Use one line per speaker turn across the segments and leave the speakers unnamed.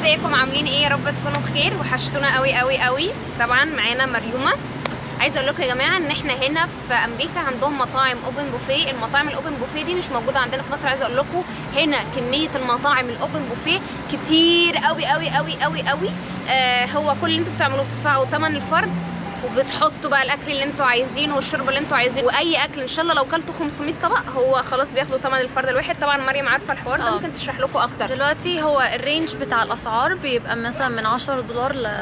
ازيكم عاملين ايه يا رب تكونوا بخير وحشتونا قوي قوي قوي طبعا معانا مريومه عايزه اقول لكم يا جماعه ان احنا هنا في امريكا عندهم مطاعم اوبن بوفيه المطاعم الاوبن بوفيه دي مش موجوده عندنا في مصر عايزه اقول لكم هنا كميه المطاعم الاوبن بوفيه كتير قوي قوي قوي قوي قوي آه هو كل اللي انتوا بتعملوه بتدفعوا ثمن الفرد وبتحطوا بقى الاكل اللي انتوا عايزينه والشرب اللي انتوا عايزينه واي اكل ان شاء الله لو كلتوا 500 طبق هو خلاص بياخدوا ثمن الفرد الواحد طبعا مريم عارفه الحوار ده
اه.
ممكن تشرح لكم اكتر
دلوقتي هو الرينج بتاع الاسعار بيبقى مثلا من 10 دولار ل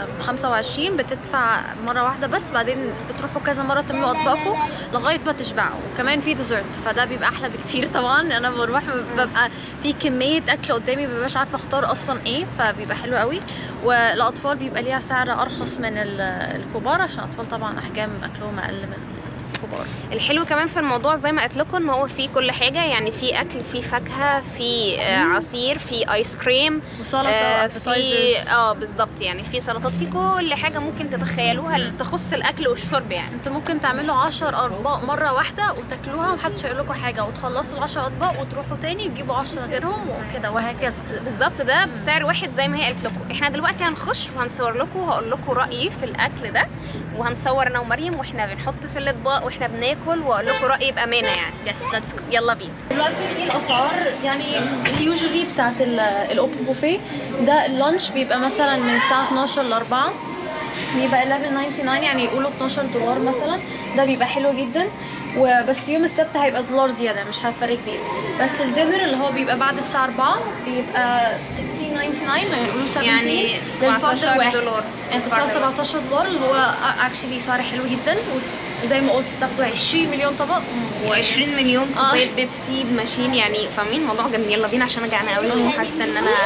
25 بتدفع مره واحده بس بعدين بتروحوا كذا مره تملوا اطباقكم لغايه ما تشبعوا وكمان في ديزرت فده بيبقى احلى بكتير طبعا انا بروح ببقى في كميه اكل قدامي مببقاش عارفه اختار اصلا ايه فبيبقى حلو قوي والاطفال بيبقى ليها سعر ارخص من ال- الكبار عشان الاطفال طبعا احجام اكلهم اقل من الكبار
الحلو كمان في الموضوع زي ما قلت لكم ان هو فيه كل حاجه يعني في اكل في فاكهه في آه، عصير في ايس كريم
وسلطه
آه، في
appetizers.
اه بالظبط يعني في سلطات في كل حاجه ممكن تتخيلوها اللي تخص الاكل والشرب يعني
انتوا ممكن تعملوا 10 اطباق مره واحده وتاكلوها ومحدش هيقول لكم حاجه وتخلصوا ال 10 اطباق وتروحوا تاني تجيبوا 10 غيرهم وكده وهكذا
بالظبط ده بسعر واحد زي ما هي قالت لكم احنا دلوقتي هنخش وهنصور لكم وهقول لكم رايي في الاكل ده وهنصور انا ومريم واحنا بنحط في الاطباق واحنا بناكل واقول لكم رايي بامانه يعني
يس ليتس جو
يلا بينا
دلوقتي في الاسعار يعني اليوجوالي بتاعت الاوبن بوفيه ده اللانش بيبقى مثلا من الساعه 12 ل 4 بيبقى 11.99 يعني يقولوا 12 دولار مثلا ده بيبقى حلو جدا وبس يوم السبت هيبقى دولار زياده مش هفرق كبير بس الدينر اللي هو بيبقى بعد الساعه 4 بيبقى 16.99 هيقولوا 17
يعني
للفرد
17
الواحد.
دولار
انت بتدفع 17 دولار اللي هو اكشلي سعر حلو جدا وزي ما قلت تاخدوا 20 مليون طبق
و20 مليون
آه.
كوبايه بيبسي بماشين يعني فاهمين الموضوع جميل يلا بينا عشان انا جعانه قوي
آه.
وحاسه ان انا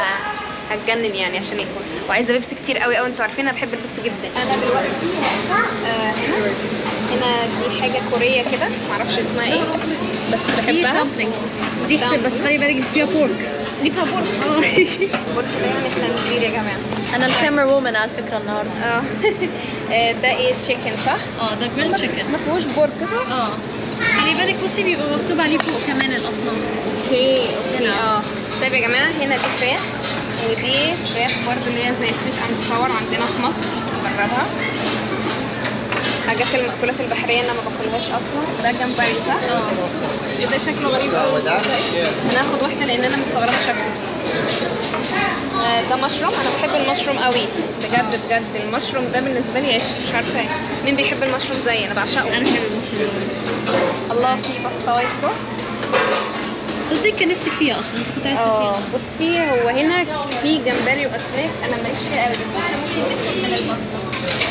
هتجنن يعني عشان اكل وعايزه بيبسي كتير قوي قوي انتوا عارفين انا بحب البيبسي جدا انا دلوقتي آه هنا هنا دي حاجه كوريه كده معرفش اسمها ايه بس بحبها
بس
دي حت-
بس خلي بالك فيها بورك
دي بورك بورك ده يعني خنزير يا جماعه
انا الكاميرا وومن على فكره النهارده
اه آه، ده ايه تشيكن صح؟
اه ده جريل تشيكن
ما فيهوش بورك صح؟
اه خلي بالك بصي بيبقى مكتوب عليه فوق كمان الاصناف
اوكي اوكي
هنا.
اه طيب يا جماعه هنا دي فراخ ودي فراخ برضه اللي هي زي سويت اند صور عندنا في مصر نجربها حاجات المأكولات البحرية انا ما باكلهاش اصلا ده جمبري صح؟
اه
ده شكله غريب قوي هناخد واحدة لان انا مستغربة شكله آه، ده مشروم انا بحب المشروم قوي بجد بجد المشروم ده بالنسبة لي عيش مش عارفة ايه مين بيحب المشروم زيي انا بعشقه
انا بحب المشروم
الله في باستا وايت صوص
قلت كان نفسك فيها اصلا انت كنت عايزه
اه بصي هو هنا في جمبري واسماك انا ماليش فيها قوي بس احنا ممكن ناخد من الباستا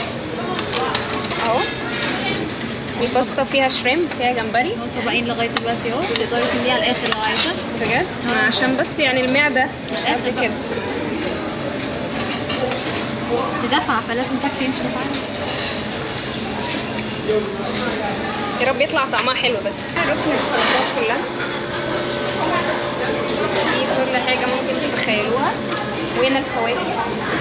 اهو الباستا فيها شريمب فيها جمبري
هو طبقين لغايه دلوقتي اهو تقدري تمليه على الاخر لو عايزه
بجد عشان بس يعني المعده مش
الآخر
قد
بقى.
كده
انت دافعه فلازم تاكلي انت دافعه
يا رب يطلع طعمها حلو بس ركن السلطات كلها دي كل حاجه ممكن تتخيلوها وهنا الفواكه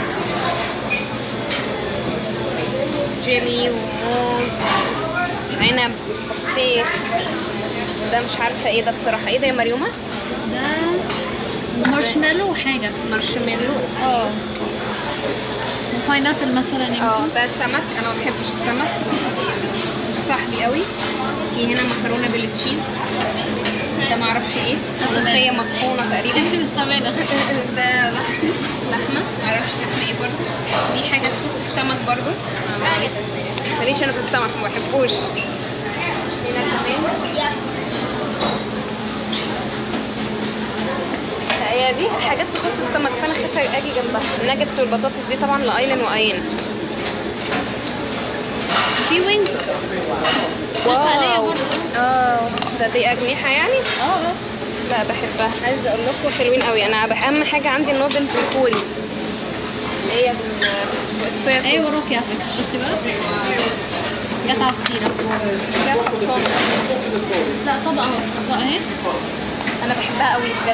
جيلي وموز عنب بطيخ ده مش عارفه ايه ده بصراحه ايه ده يا مريومه
ده مارشميلو وحاجه
مارشميلو
اه وباينابل مثلا
اه
يمكن
ده سمك انا ما بحبش السمك مش صاحبي قوي في هنا مكرونه بالتشيز ده ما اعرفش ايه ملوخيه مطحونه تقريبا
احنا بالسمانه
ده لحم لحمه ما اعرفش لحمه ايه برضه دي حاجه تخص السمك برضه ماليش انا في السمك ما بحبوش هنا كمان هي دي حاجات تخص السمك فانا خايفه اجي جنبها الناجتس والبطاطس دي طبعا لايلن واين
في وينجز عليها
واو
برضه.
اه ده دي اجنحه يعني
اه
لا بحبها عايزه اقول لكم حلوين قوي انا بح- اهم حاجه عندي النودلز الكوري اللي هي بال- بالصويا صوص.
ايه وراكي على فكره شفتي بقى جت على السيره
ده خلصانة.
لا طبقه اهو طبقه اهي
انا بحبها قوي بجد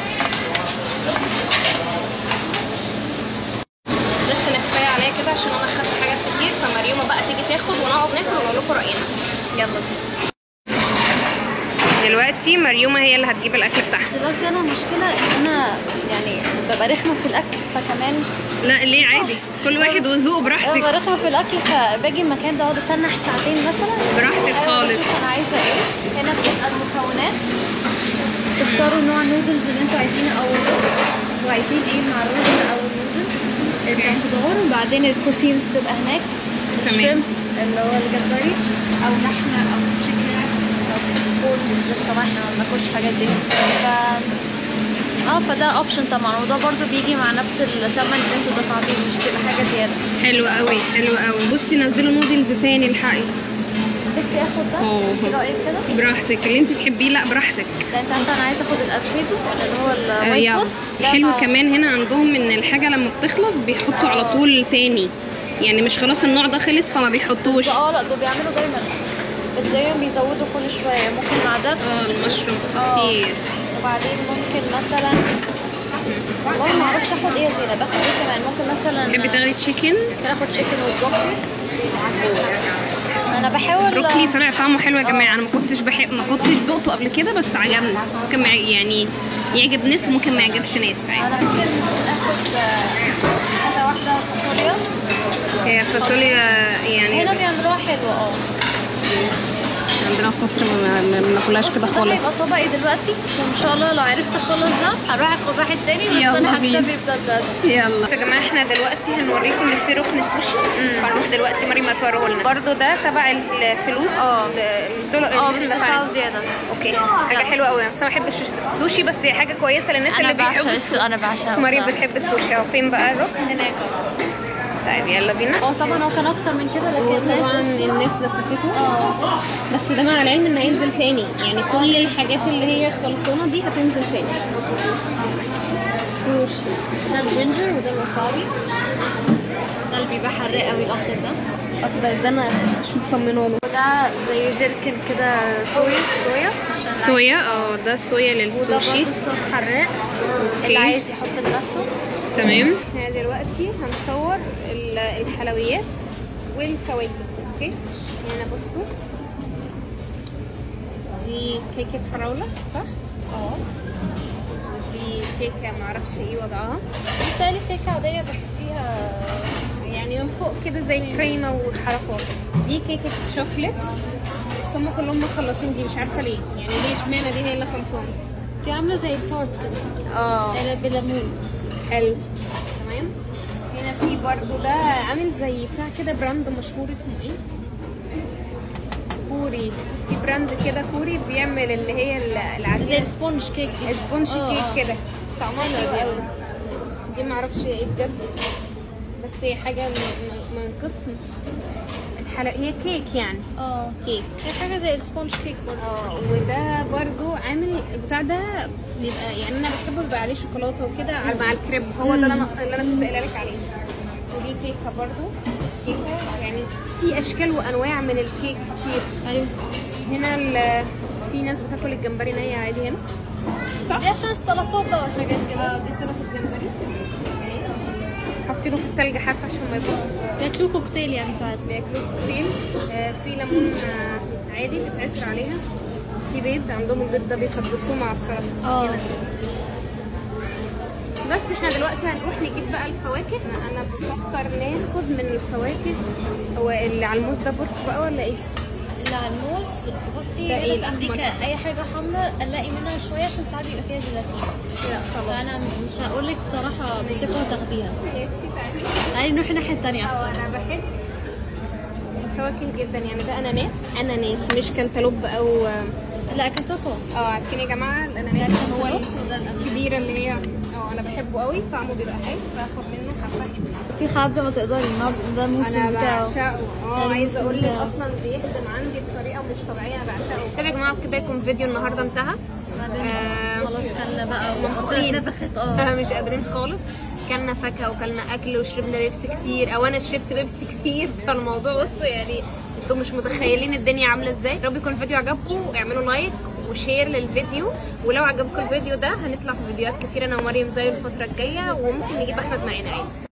بس انا كفايه عليا كده عشان انا خدت حاجات كتير فمريومه بقى تيجي تاخد ونقعد ناكل ونقول لكم راينا يلا بينا دلوقتي مريومه هي اللي هتجيب الاكل بتاعها
دلوقتي انا مشكله ان انا يعني ببقى رخمه في الاكل فكمان
لا ليه عادي كل واحد وذوقه
ببقى
براحتك
رخمه في الاكل فباجي المكان ده اقعد اتنح ساعتين مثلا
براحتك
أيوة،
خالص.
بشوف انا عايزه ايه هنا بتبقى المكونات تختاروا نوع نودلز اللي انتوا عايزينه او الرز وعايزين ايه مع الرز او النودلز الخضار وبعدين البروتينز بتبقى هناك
تمام.
الشrimب اللي هو الجمبري او لحمه او تشيكن او فول بس طبعا احنا ما بناكلش الحاجات دي ف اه فده اوبشن طبعا وده برضو بيجي مع نفس الثمن اللي انتوا دفعتوه مش بتبقى حاجه زياده
حلو قوي حلو قوي بصي نزلوا نودلز تاني الحقي
تكفي اخد ده
أوه.
ايه رايك كده
براحتك اللي انت تحبيه لا براحتك
لا انت انت انا عايزه اخد الالفريدو ولا اللي هو
آه،
الوايت
يلا.
صوص ده
حلو
مع-
كمان هنا عندهم ان الحاجه لما بتخلص بيحطوا على طول تاني يعني مش خلاص النوع ده خلص فما بيحطوش
ده اه لا دول بيعملوا دايما دايما بيزودوا كل شويه ممكن مع ده
اه المشروم
آه.
كتير
وبعدين ممكن مثلا والله ما اعرفش اخد ايه يا زينه باخد ايه كمان ممكن مثلا
تحبي تاخدي تشيكن
ممكن اخد شيكن وبروكلي انا بحاول
بروكلي طلع طعمه حلو يا جماعه انا ما كنتش بحب ما كنتش دقته قبل كده بس عجبني ممكن مع... يعني يعجب ناس وممكن ما يعجبش ناس عادي
انا ممكن اخد آه، حاجه واحده فاصوليا
هي فاصوليا يعني
هنا بيعملوها حلوه اه
عندنا في مصر ما ما- ما بناكلهاش كده
ده
خالص
هيبقى طبقي دلوقتي وان شاء الله لو عرفت اخلص ده هروح اخد واحد تاني بس
يلا
انا
بينا.
هكتفي بده دلوقتي
يلا يا جماعه احنا دلوقتي هنوريكم ان في ركن سوشي هنروح دلوقتي مريم هتوريه لنا برضه ده تبع الفلوس
اه.
الدولار
اه
اللي
مش
احنا
دفعوا
دفعناه.
زياده
اوكي حاجه حلوه قوي بس انا ما بحبش السوشي بس هي حاجه كويسه للناس
انا
اللي
بعشق
بيحبوا
الس-
السوشي
انا بعشقه
مريم
بصراحة.
بتحب السوشي اهو فين بقى الركن
هناك
طيب يلا بينا
اه طبعا هو كان اكتر من كده لكن
طبعا
الناس
الناس لفته
اه
بس ده مع العلم ان هينزل تاني يعني كل الحاجات اللي هي خلصانه دي هتنزل تاني
سوشي ده الجينجر وده الوسابي ده اللي بيبقى حراق قوي الاخضر ده
اخضر ده انا مش مطمنه له
وده زي جيركن كده صويا صويا عشان
صويا اه ده صويا
وده
للسوشي
برضه صوص حراق اللي
اوكي
عايز يحط لنفسه
تمام احنا دلوقتي هنصور ال- الحلويات والفواكه اوكي هنا بصوا دي كيكه فراوله صح
اه
ودي كيكه معرفش ايه وضعها
بالتالي كيكه عاديه بس فيها
يعني من فوق كده زي كريمه وحركات دي كيكه شوكليت بس هم كلهم مخلصين دي مش عارفه ليه يعني ليه اشمعنى دي هي اللي خلصانه
دي عامله زي التورت كده
اه
بليمون
حلو تمام هنا في برضو ده عامل زي بتاع كده براند مشهور اسمه ايه كوري في براند كده كوري بيعمل اللي هي ال-
زي
العادية
السبونج كيك دي
سبونج
آه،
كيك
آه.
كده طعمها حلو قوي دي معرفش ايه بجد بس هي حاجة من, من من قسم الحلو هي كيك يعني
اه
كيك
هي حاجه زي السبونج كيك برضه
اه وده برضو عامل البتاع ده بيبقى يعني انا بحبه بيبقى عليه شوكولاته وكده على- مع الكريب هو ده اللي انا اللي انا كنت قايله لك عليه ودي كيكه برضو كيكه يعني في اشكال وانواع من الكيك كتير
ايوه
هنا ال- في ناس بتاكل الجمبري ني عادي هنا صح؟
دي عشان السلطات بقى والحاجات كده
اه دي سلطه الجمبري حاطينه في التلج حتى عشان ما يبوظ
بياكلوه كوكتيل يعني ساعات
بياكلوه كوكتيل آه، في ليمون آه، عادي بيتعصر عليها في بيض عندهم البيض ده بيقدسوه مع السلطه
اه.
هنا. بس احنا دلوقتي هنروح نجيب بقى الفواكه انا أنا بفكر ناخد من الفواكه هو اللي على الموز ده برك بقى ولا ايه؟
اللي على الموز بصي
ده
هنا
إيه
في
الأحمر؟
امريكا اي حاجه حمراء الاقي منها شويه عشان ساعات بيبقى فيها جيلاتين
لا خلاص
فانا مش هقول لك بصراحه بثقه تاخديها
نفسي تعالي
تعالي نروح الناحيه الثانيه
اه
احسن
انا بحب الفواكه جدا يعني ده اناناس اناناس مش كنتالوب او
لا كتوكو
اه عارفين يا جماعه الاناناس هو الكبيره اللي هي اه انا بحبه قوي طعمه بيبقى حلو باخد منه حبه
في حد ما تقدري ما ده الموسم
انا
بتاعه
بعشقه اه
ده
عايزه اقول لك
بتاعه.
اصلا بيخدم عندي بطريقه مش طبيعيه انا بعشقه طيب يا جماعه كده يكون فيديو النهارده انتهى
بعدين
آه،
خلاص خلنا بقى
منفوخين.
نفخت اه
مش قادرين خالص كلنا فاكهه وكلنا اكل وشربنا بيبسي كتير او انا شربت بيبسي كتير فالموضوع بصوا يعني انتوا مش متخيلين الدنيا عامله ازاي يا رب يكون الفيديو عجبكم اعملوا لايك وشير للفيديو ولو عجبكم الفيديو ده هنطلع في فيديوهات كتير انا ومريم زي الفتره الجايه وممكن نجيب احمد معانا عادي